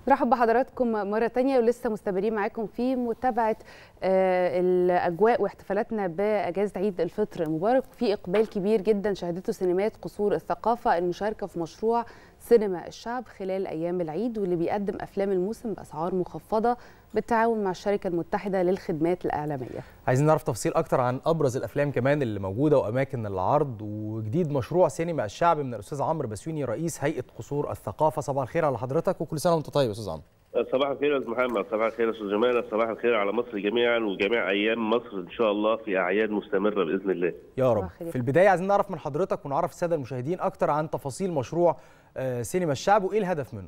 نرحب بحضراتكم مرة تانية ولسه مستمرين معاكم في متابعة آه، الأجواء واحتفالاتنا بأجازة عيد الفطر المبارك في إقبال كبير جدا شهدته سينمات قصور الثقافة المشاركة في مشروع سينما الشعب خلال أيام العيد واللي بيقدم أفلام الموسم بأسعار مخفضة بالتعاون مع الشركة المتحدة للخدمات الإعلامية عايزين نعرف تفاصيل اكتر عن ابرز الافلام كمان اللي موجوده واماكن العرض وجديد مشروع سينما الشعب من الاستاذ عمرو بسيوني رئيس هيئه قصور الثقافه صباح الخير على حضرتك وكل سنه وانت طيب يا استاذ عمرو صباح الخير يا استاذ محمد صباح الخير يا استاذ جمال صباح الخير على مصر جميعا وجميع ايام مصر ان شاء الله في اعياد مستمره باذن الله يا رب صباح الخير. في البدايه عايزين نعرف من حضرتك ونعرف الساده المشاهدين اكتر عن تفاصيل مشروع آه، سينما الشعب وايه الهدف منه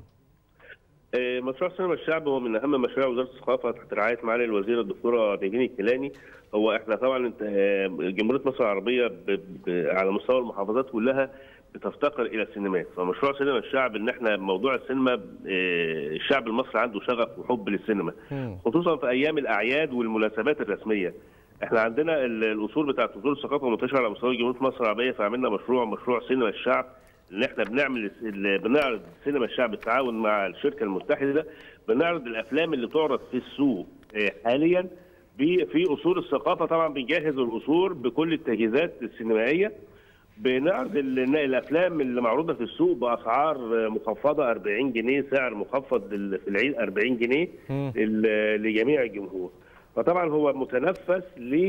آه، مشروع سينما الشعب هو من اهم مشاريع وزاره الثقافه تحت رعايه معالي الوزيره الدكتوره نيفين الكيلاني هو احنا طبعا انت آه، جمهوريه مصر العربيه ب... ب... على مستوى المحافظات كلها بتفتقر الى السينمات فمشروع سينما الشعب ان احنا موضوع السينما آه، الشعب المصري عنده شغف وحب للسينما مم. خصوصا في ايام الاعياد والمناسبات الرسميه احنا عندنا ال- الاصول بتاعت وزاره الثقافه منتشره على مستوى جمهوريه مصر العربيه فعملنا مشروع مشروع سينما الشعب اللي احنا بنعمل الس- ال- بنعرض سينما الشعب بالتعاون مع الشركه المتحده بنعرض الافلام اللي تعرض في السوق آه، حاليا ب- في اصول الثقافه طبعا بنجهز القصور بكل التجهيزات السينمائيه بنعرض ال- الافلام اللي معروضه في السوق باسعار مخفضه 40 جنيه سعر مخفض لل- في العيد 40 جنيه مم. ال- لجميع الجمهور فطبعا هو متنفس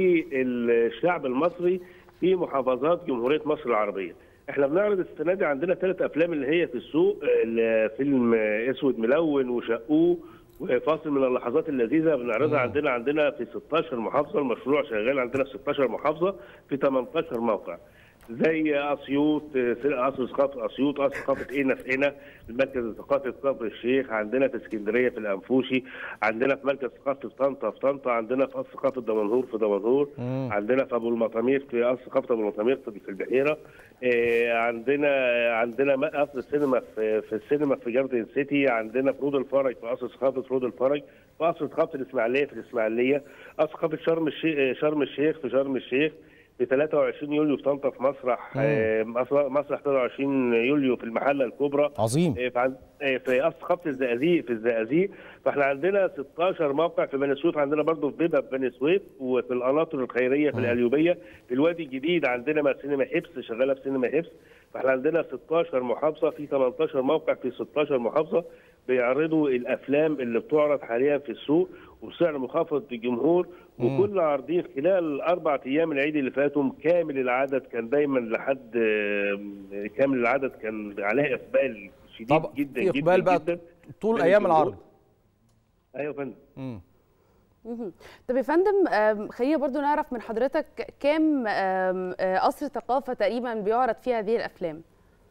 للشعب المصري في محافظات جمهوريه مصر العربيه احنا بنعرض السنه دي عندنا ثلاث افلام اللي هي في السوق ال- فيلم اسود ملون وشقوه وفاصل من اللحظات اللذيذه بنعرضها عندنا عندنا في 16 محافظه المشروع شغال عندنا في 16 محافظه في 18 موقع زي اسيوط قصر ثقافه اسيوط قصر ثقافه قنا في قنا المركز الثقافي في كفر الشيخ عندنا في اسكندريه في الانفوشي عندنا في مركز ثقافه طنطا في طنطا عندنا في قصر ثقافه دمنهور في دمنهور مم. عندنا في ابو المطامير في قصر ثقافه ابو المطامير في في البحيره آه، عندنا عندنا م- قصر السينما في في السينما في جاردن سيتي عندنا في رود الفرج في قصر ثقافه رود الفرج في قصر ثقافه الاسماعيليه في الاسماعيليه قصر ثقافه شرم الشيخ شرم الشيخ في شرم الشيخ في 23 يوليو في طنطا في مسرح آه، مسرح مسرح 23 يوليو في المحله الكبرى عظيم إيه، في عن- إيه، في قصر خط الزقازيق في الزقازيق فاحنا عندنا 16 موقع في بني سويف عندنا برضه في بيبه في بني سويف وفي القناطر الخيريه في القليوبيه في الوادي الجديد عندنا مع سينما حبس شغاله في سينما حبس فاحنا عندنا 16 محافظه في 18 موقع في 16 محافظه بيعرضوا الافلام اللي بتعرض حاليا في السوق وبسعر مخفض للجمهور وكل عارضين خلال الاربع ايام العيد اللي فاتوا كامل العدد كان دايما لحد آه، كامل العدد كان عليه اقبال شديد طبعا جدا في جدا اقبال بقى جدا طول من ايام الجمهور. العرض ايوه يا فندم مم. مهم. طب يا فندم آم، خلينا برضو نعرف من حضرتك كام آم، آه، قصر ثقافة تقريبا بيعرض فيها هذه الأفلام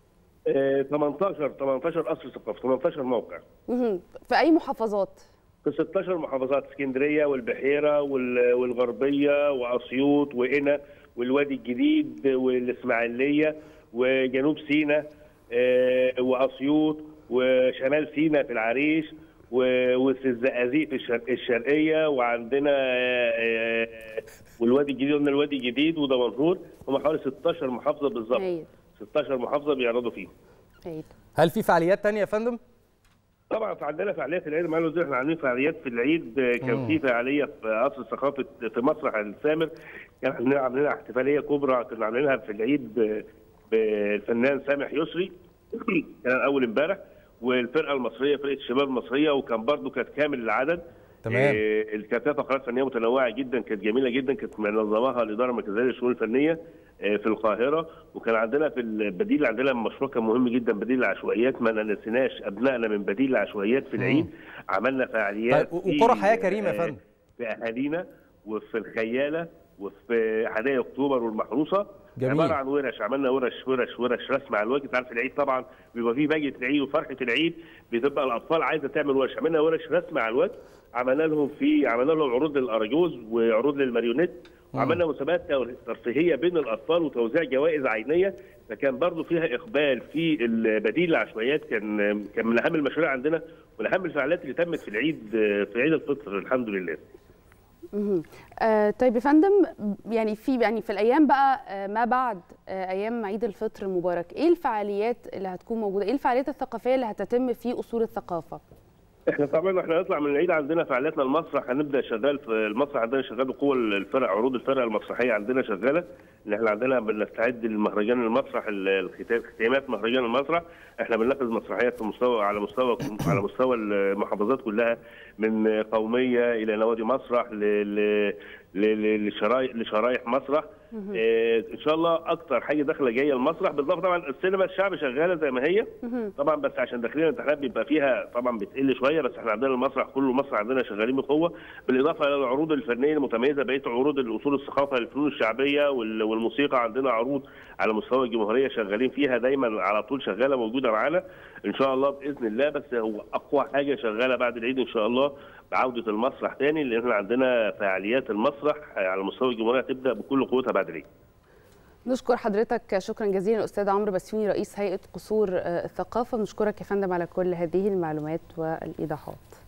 آه، 18 18 قصر ثقافه 18 موقع مهم. في أي محافظات؟ في 16 محافظات اسكندريه والبحيره وال- والغربيه واسيوط وقنا والوادي الجديد والاسماعيليه وجنوب سيناء آه، واسيوط وشمال سيناء في العريش و- وفي الزقازيق في الشرق الشرقيه وعندنا آه، آه، والوادي الجديد قلنا الوادي الجديد ودمنهور هم حوالي 16 محافظه بالظبط هايل 16 محافظه بيعرضوا فيه هايل هل في فعاليات تانية يا فندم طبعا في عندنا فعاليات العيد معالي الوزير احنا عاملين فعاليات في العيد آه، كان في فعاليه في قصر الثقافه في مسرح السامر كان عندنا عاملين احتفاليه كبرى كنا عاملينها في العيد آه، بالفنان سامح يسري كان اول امبارح والفرقه المصريه فرقه الشباب المصريه وكان برضو كانت كامل العدد تمام. آه، كانت فيها فقرات فنيه متنوعه جدا كانت جميله جدا كانت منظماها الاداره المركزيه للشؤون الفنيه آه، في القاهره وكان عندنا في البديل عندنا مشروع كان مهم جدا بديل العشوائيات ما نسيناش ابنائنا من بديل العشوائيات في العيد عملنا فعاليات طيب، في- وقرى حياة كريمة يا آه، فندم. في اهالينا وفي الخياله وفي حدائق اكتوبر والمحروسه جميل. عباره عن ورش عملنا ورش ورش ورش رسم على الوجه انت عارف العيد طبعا بيبقى فيه بهجه العيد وفرحه العيد بتبقى الاطفال عايزه تعمل ورش عملنا ورش رسم على الوجه عملنا لهم في عملنا لهم عروض للاراجوز وعروض للماريونيت وعملنا مسابقات ترفيهيه بين الاطفال وتوزيع جوائز عينيه فكان برضو فيها اقبال في البديل العشوائيات كان كان من اهم المشاريع عندنا ومن اهم الفعاليات اللي تمت في العيد في عيد الفطر الحمد لله مهم. آه طيب يا فندم يعني في يعني في الايام بقى آه ما بعد آه ايام عيد الفطر المبارك ايه الفعاليات اللي هتكون موجوده ايه الفعاليات الثقافيه اللي هتتم في اصول الثقافه احنا طبعا احنا هنطلع من العيد عندنا فعالياتنا المسرح هنبدا شغال في المسرح عندنا شغال بقوه الفرق عروض الفرق المسرحيه عندنا شغاله ان احنا عندنا بنستعد للمهرجان المسرح ختامات مهرجان المسرح احنا بننفذ مسرحيات في مستوى على مستوى على مستوى المحافظات كلها من قوميه الى نوادي مسرح لشرايح لشرايح مسرح اه ان شاء الله اكتر حاجه داخله جايه المسرح بالاضافه طبعا السينما الشعب شغاله زي ما هي طبعا بس عشان داخلين الامتحانات بيبقى فيها طبعا بتقل شويه بس احنا عندنا المسرح كله المسرح عندنا شغالين بقوه بالاضافه الى العروض الفنيه المتميزه بقيه عروض الاصول الثقافه الفنون الشعبيه والموسيقى عندنا عروض على مستوى الجمهوريه شغالين فيها دايما على طول شغاله موجوده معانا ان شاء الله باذن الله بس هو اقوى حاجه شغاله بعد العيد ان شاء الله بعوده المسرح تاني لان احنا عندنا فعاليات المسرح على مستوى الجمهوريه هتبدا بكل قوتها بعد العيد. نشكر حضرتك شكرا جزيلا الاستاذ عمرو بسيوني رئيس هيئه قصور الثقافه بنشكرك يا فندم على كل هذه المعلومات والايضاحات.